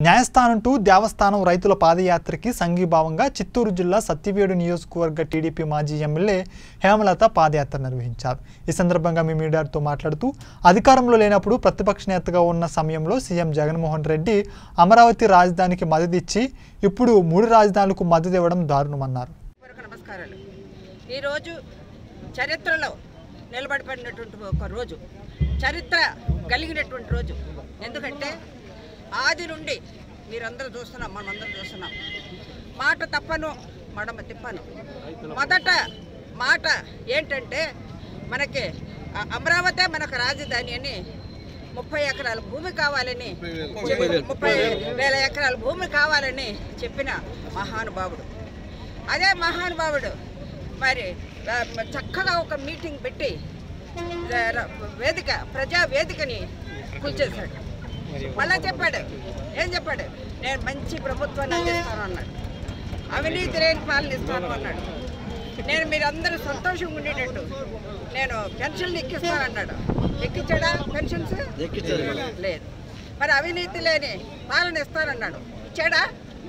న్యాయస్థానం టు దేవస్థానం రైతుల పాదయాత్రకి సంఘీభావంగా చిత్తూరు జిల్లా సత్యవేడు నియోజకవర్గ టీడీపీ మాజీ ఎమ్మెల్యే హేమలత పాదయాత్ర నిర్వహించారు ఈ సందర్భంగా మీ మీడియాతో మాట్లాడుతూ అధికారంలో లేనప్పుడు ప్రతిపక్ష నేతగా ఉన్న సమయంలో సీఎం జగన్మోహన్ రెడ్డి అమరావతి రాజధానికి మద్దతు ఇచ్చి ఇప్పుడు మూడు రాజధానులకు మద్దతు ఇవ్వడం దారుణమన్నారు వరకు నమస్కారాలు ఈరోజు చరిత్రలో నిలబడిపడినటువంటి ఒక రోజు చరిత్ర కలిగినటువంటి రోజు ఎందుకంటే ఆది నుండి మీరందరూ చూస్తున్నాం మనమందరం చూస్తున్నాం మాట తప్పను మడమ తిప్పను మొదట మాట ఏంటంటే మనకి అ- అమరావతి మనకు రాజధాని అని ముప్పై ఎకరాల భూమి కావాలని ముప్పై వేల ఎకరాల భూమి కావాలని చెప్పిన మహానుభావుడు అదే మహానుభావుడు మరి ఆ, చక్కగా ఒక మీటింగ్ పెట్టి ఆ, ర- వేదిక ప్రజా వేదికని కూల్చేశాడు మళ్ళా చెప్పాడు ఏం చెప్పాడు నేను మంచి ప్రభుత్వాన్ని అందిస్తాను అన్నాడు అవినీతి లేని పాలన ఇస్తాను అన్నాడు నేను మీరందరూ సంతోషంగా ఉండేటట్టు నేను పెన్షన్లు ఎక్కిస్తాను అన్నాడు ఎక్కించాడా పెన్షన్స్ లేదు మరి అవినీతి లేని పాలన ఇస్తానన్నాడు ఇచ్చాడా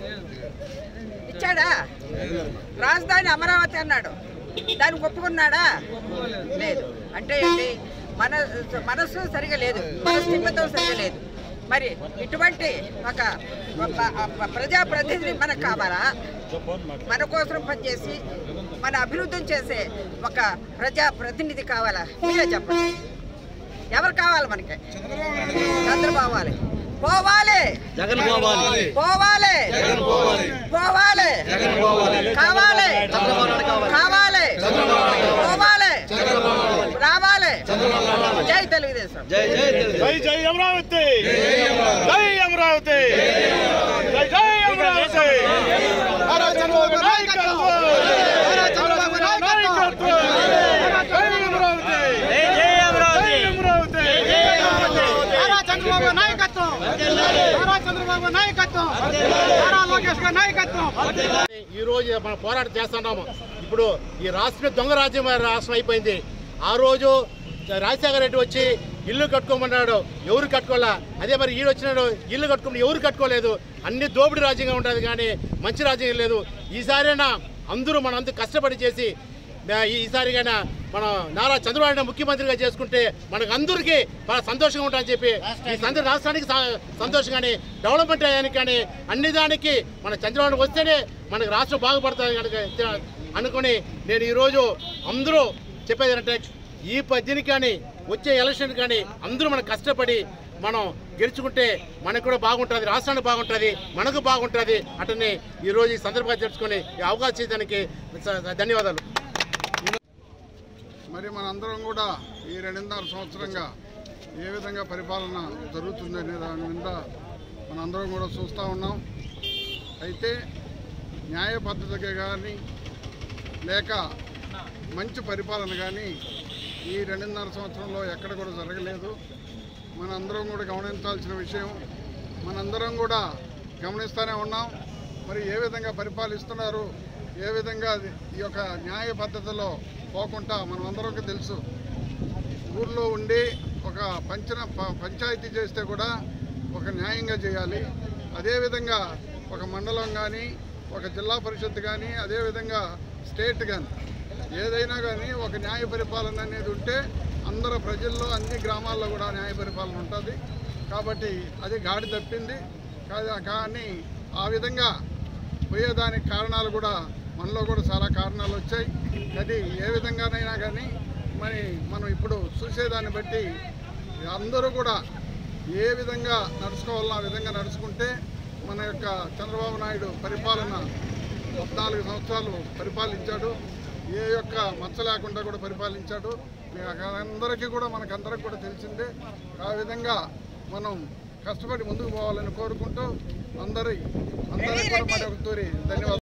ఇచ్చాడా రాజధాని అమరావతి అన్నాడు దానికి ఒప్పుకున్నాడా లేదు అంటే ఏంటి మన మనస్సు సరిగా లేదు మనస్థిమితం సరిగా లేదు మరి ఇటువంటి ఒక ఒక ప్రజాప్రతినిధి మనకు కావాలా మన కోసం పనిచేసి మన అభివృద్ధి చేసే ఒక ప్రజా ప్రతినిధి కావాలా మీరే చెప్పండి ఎవరు కావాలి మనకి చంద్రబాబు వాలి. పోవాలి జగన్ పోవాలి పోవాలి పోవాలి కావాలి కావాలి పోవాలి రావాలి జై తెలుగుదేశం జై జై తెలుగు జై జై అమరావతి జై అమరావతి జై జై అమరావతి నారా చంద్రబాబు నాయకత్వం నారా చంద్రబాబు నాయకత్వం జై అమరావతి జై అమరావతి జై అమరావతి నారా చంద్రబాబు నాయకత్వం నారా చంద్రబాబు నాయకత్వం నారా లోకేష్ గారి నాయకత్వం ఈ రోజు మనం పోరాటం చేస్తున్నాము ఇప్పుడు ఈ రాష్ట్రం దొంగ రాజ్యం రాష్ట్రం అయిపోయింది ఆ రోజు రాజశేఖర రెడ్డి వచ్చి ఇల్లు కట్టుకోమన్నాడు ఎవరు కట్టుకోలే అదే మరి ఈడు వచ్చినాడు ఇల్లు కట్టుకుని ఎవరు కట్టుకోలేదు అన్ని దోపిడీ రాజ్యంగా ఉంటుంది కానీ మంచి రాజ్యం లేదు ఈసారైనా అందరూ మనం అంత కష్టపడి చేసి ఆ, ఈ- ఈసారిగానే మనం నారా చంద్రబాబు నాయుడు ముఖ్యమంత్రిగా చేసుకుంటే మనకు అందరికీ బాగా సంతోషంగా ఉంటామని చెప్పి ఈ సంద రాష్ట్రానికి స- సంతోషంగానే డెవలప్మెంట్ అయ్యానికి కానీ అన్ని దానికి మన చంద్రబాబు వస్తేనే మనకు రాష్ట్రం బాగుపడుతుంది కనుక తే- అనుకుని నేను ఈరోజు అందరూ చెప్పేది ఏంటంటే ఈ పద్యని కానీ వచ్చే ఎలక్షన్ కానీ అందరూ మనం కష్టపడి మనం గెలుచుకుంటే మనకు కూడా బాగుంటుంది రాష్ట్రానికి బాగుంటుంది మనకు బాగుంటుంది అటనే ఈరోజు ఈ సందర్భంగా తెలుసుకొని ఈ అవకాశం ఇచ్చేదానికి స- ధన్యవాదాలు మరి మనందరం కూడా ఈ రెండున్నర సంవత్సరంగా ఏ విధంగా పరిపాలన జరుగుతుందనే దాని మీద మనందరం కూడా చూస్తూ ఉన్నాం అయితే న్యాయ పద్ధతిగా కానీ లేక మంచి పరిపాలన కానీ ఈ రెండున్నర సంవత్సరంలో ఎక్కడ కూడా జరగలేదు మనందరం కూడా గమనించాల్సిన విషయం మనందరం కూడా గమనిస్తూనే ఉన్నాం మరి ఏ విధంగా పరిపాలిస్తున్నారు ఏ విధంగా ఈ యొక్క న్యాయ పద్ధతిలో పోకుండా మనమందరం తెలుసు ఊర్లో ఉండి ఒక పంచన ప- పంచాయతీ చేస్తే కూడా ఒక న్యాయంగా చేయాలి అదేవిధంగా ఒక మండలం కానీ ఒక జిల్లా పరిషత్ కానీ అదేవిధంగా స్టేట్ కానీ ఏదైనా కానీ ఒక న్యాయ పరిపాలన అనేది ఉంటే అందరు ప్రజల్లో అన్ని గ్రామాల్లో కూడా న్యాయ పరిపాలన ఉంటుంది కాబట్టి అది గాడి తప్పింది కా- కానీ ఆ విధంగా పోయేదానికి కారణాలు కూడా మనలో కూడా చాలా కారణాలు వచ్చాయి అది ఏ విధంగానైనా కానీ మరి మనం ఇప్పుడు చూసేదాన్ని బట్టి అందరూ కూడా ఏ విధంగా నడుచుకోవాలో ఆ విధంగా నడుచుకుంటే మన యొక్క చంద్రబాబు నాయుడు పరిపాలన పద్నాలుగు సంవత్సరాలు పరిపాలించాడు ఏ యొక్క మచ్చ లేకుండా కూడా పరిపాలించాడు మీకు అందరికీ కూడా మనకందరికి కూడా తెలిసిందే ఆ విధంగా మనం కష్టపడి ముందుకు పోవాలని కోరుకుంటూ అందరి అందరికీ కూడా మరి ఒక తూరి ధన్యవాదాలు